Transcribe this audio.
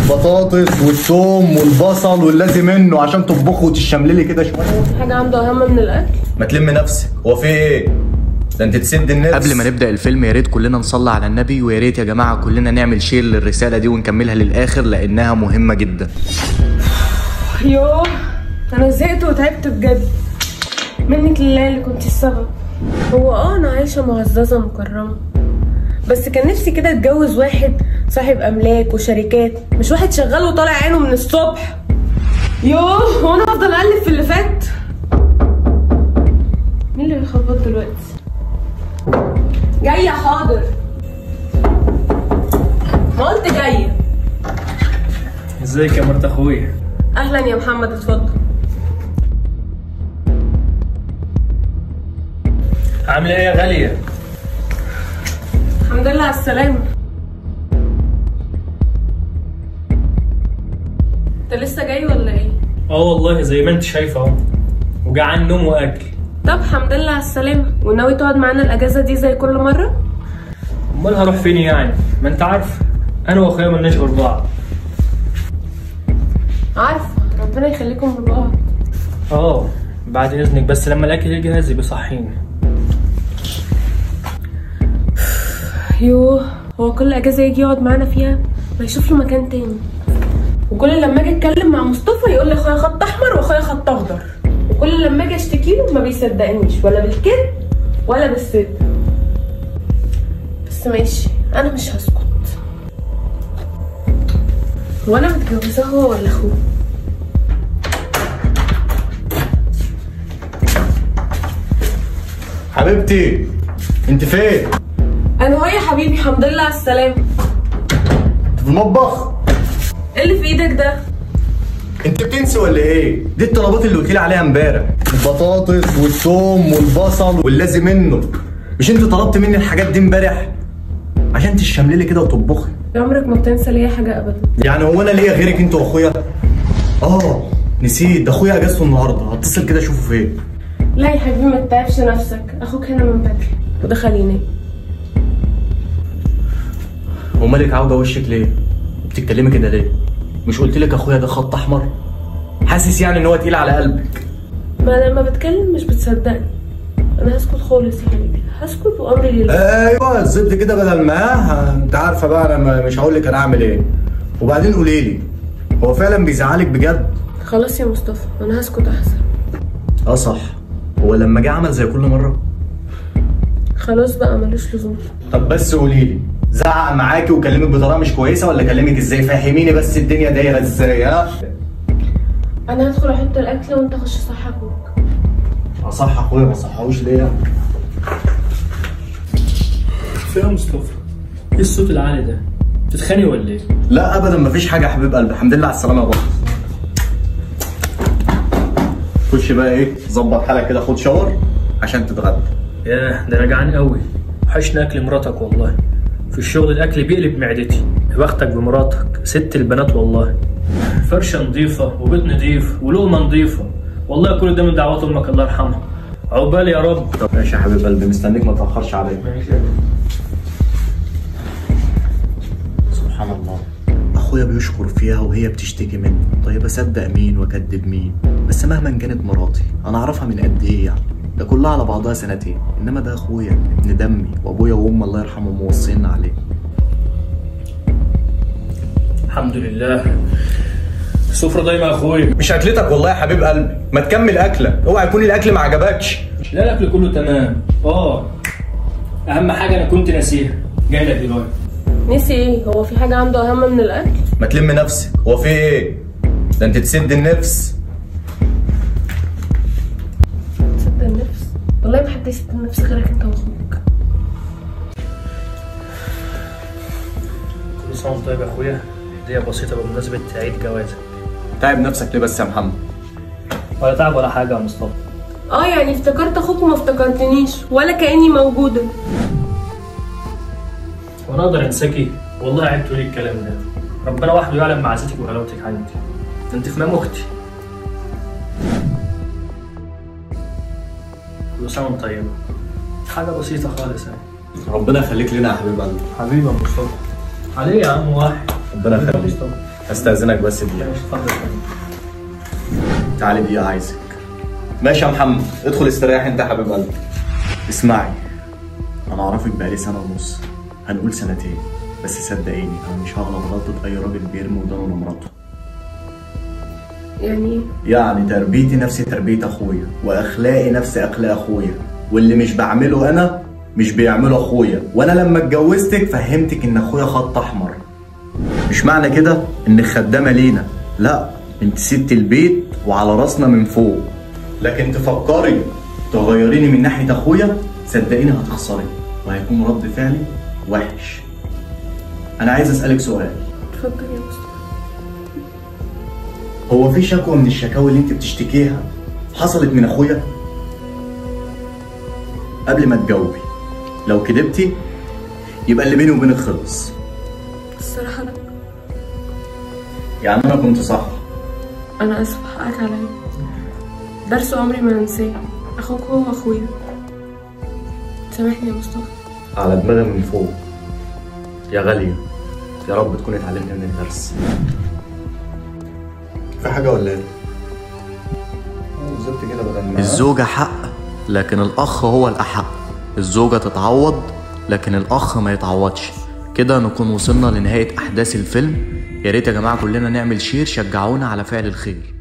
البطاطس والثوم والبصل واللازم منه عشان تطبخه وتشمللي كده شويه حاجة عنده أهم من الأكل ما تلم نفسك هو في ايه ده انت تسد النفس قبل ما نبدا الفيلم يا ريت كلنا نصلي على النبي ويا ريت يا جماعه كلنا نعمل شير للرساله دي ونكملها للاخر لانها مهمه جدا يوه أنا زهقت وتعبت بجد منك لله اللي كنت السبب هو اه أنا عايشة معززة مكرمة بس كان نفسي كده اتجوز واحد صاحب أملاك وشركات مش واحد شغال وطالع عينه من الصبح يوه وانا افضل اقلب في اللي فات مين اللي بيخبط دلوقتي جايه حاضر ما قلت جايه ازيك يا مرت اخويا اهلا يا محمد اتفضل عامله ايه يا غاليه الحمد لله على السلامه انت لسه جاي ولا ايه اه والله زي ما انت شايفه اهو وجعان نوم واكل طب الحمد لله على السلامه وناوي تقعد معانا الاجازه دي زي كل مره امال هروح فين يعني ما انت عارف انا واخويا ملناش غير بعض عارفه ربنا يخليكم لبعض اه بعد اذنك بس لما الاكل يجهز يبقى صحيني يوه هو كل اجازه يجي يقعد معانا فيها ما يشوف له مكان تاني وكل لما اجي اتكلم مع مصطفى يقول لي اخويا خط احمر واخويا خط اخضر وكل لما اجي اشتكي له ما بيصدقنيش ولا بالكذب ولا بالصدق بس ماشي انا مش هسكت وانا متجوزاه هو ولا اخوه حبيبتي انت فين انا هو يا حبيبي الحمد لله على السلامه في المطبخ ايه اللي في ايدك ده انت بتنسي ولا ايه دي الطلبات اللي قلت لي عليها امبارح البطاطس والثوم والبصل واللازم منه مش انت طلبت مني الحاجات دي امبارح عشان تشملي كده وتطبخي عمرك ما بتنسى ليا حاجه ابدا يعني هو انا ليا غيرك انت واخويا اه نسيت ده اخويا اجازته النهارده هتصل كده اشوفه فين لا يا حبيبي ما تتعبش نفسك اخوك هنا من بدري ودخل ينام هو مالك عوجه وشك ليه بتتكلمي كده ليه مش قلت لك اخويا ده خط احمر حاسس يعني ان هو تقيل على قلبك ما انا لما بتكلم مش بتصدقني انا هسكت خالص يا حبيبي هسكت وامري لله ايوه الزبد كده بدل ما ها، انت عارفه بقى انا ما- مش هقول لك انا اعمل ايه وبعدين قولي لي هو فعلا بيزعلك بجد خلاص يا مصطفى انا هسكت احسن اه صح هو لما جه عمل زي كل مره خلاص بقى ملوش لزوم طب بس قولي لي زعق معاكي وكلمك بطريقه مش كويسه ولا كلمك ازاي فهميني بس الدنيا دايره ازاي ها انا هدخل احط الاكل وانت خش صح اخوك اصح اخويا ما صحوش ليه في يا مصطفى ايه الصوت العالي ده تتخاني ولا ايه لا ابدا مفيش حاجه يا حبيب قلبي الحمد لله على السلامه يا بابا خش بقى ايه ظبط حالك كده خد شاور عشان تتغدى ياه ده انا جعان قوي وحشني اكل مراتك والله في الشغل الاكل بيقلب معدتي يا بختك بمراتك ست البنات والله فرشه نظيفه وبيت نظيف ولقمه نظيفه والله كل ده من دعوات امك الله يرحمها عقبال يا رب طب ماشي يا حبيب قلبي مستنيك ما تاخرش عليا سبحان الله اخويا بيشكر فيها وهي بتشتكي منه طيب اصدق مين واكذب مين بس مهما كانت مراتي انا اعرفها من قد ايه يعني ده كلها على بعضها سنتين انما ده اخويا ابن دمي وابويا وامي الله يرحمهم موصينا عليه الحمد لله السفرة دايما يا اخويا مش اكلتك والله يا حبيب قلبي ما تكمل اكلك اوعى يكون الاكل ما عجبكش لا الاكل كله تمام اه اهم حاجه انا كنت ناسيها جاي لك دلوقتي نسي ايه هو في حاجه عنده اهم من الاكل ما تلم نفسك هو في ايه ده انت تسد النفس تصدق النفس والله ما حد يصدق النفس غيرك انت واخوك كل سنه وانت طيب يا اخويا هديه بسيطه بمناسبه عيد جوازك تعب نفسك ليه بس يا محمد ولا تعب ولا حاجه يا مصطفى اه يعني افتكرت اخوك وما افتكرتنيش ولا كاني موجوده وانا اقدر انساكي والله عيب تقولي الكلام ده ربنا وحده يعلم معزتك وغلاوتك عندي ده انت في مام اختي كل سنه وانت طيبه حاجه بسيطه خالص يعني ربنا يخليك لنا يا حبيب قلبي حبيبي يا مصطفى عليه يا عم واحد ربنا حبيبي يا يخليك مصطفى استاذنك بس دقيقه ماشي اتفضل تعالي دقيقه عايزك ماشي يا محمد ادخل استريح انت يا حبيب قلبي اسمعي انا اعرفك بقالي سنه ونص هنقول سنتين بس صدقيني انا مش هغلط غلطه اي راجل بيرمي ودانه لمراته يعني ايه يعني تربيتي نفس تربية أخويا وأخلاقي نفس أخلاق أخويا واللي مش بعمله أنا مش بيعمله أخويا وأنا لما اتجوزتك فهمتك إن أخويا خط أحمر مش معنى كده إنك خدامة لينا لا أنت ست البيت وعلى راسنا من فوق لكن تفكري تغيريني من ناحية أخويا صدقيني هتخسري وهيكون رد فعلي وحش أنا عايز أسألك سؤال اتفضل يا مصطفى هو في شكوى من الشكاوي اللي انت بتشتكيها حصلت من اخويا قبل ما تجاوبي لو كدبتي يبقى اللي بيني وبينك خلص الصراحة لا يعني انا كنت صح أنا آسفة حقك عليا درس عمري ما هنساه أخوك هو أخويا سامحني يا مصطفى على دماغي من فوق يا غالية يا رب تكوني اتعلمتي من الدرس في حاجة ولا ايه؟ زدت كده بدل ما الزوجة حق لكن الأخ هو الأحق الزوجة تتعوض لكن الأخ ما يتعوضش كده نكون وصلنا لنهاية أحداث الفيلم يا ريت يا جماعة كلنا نعمل شير شجعونا على فعل الخير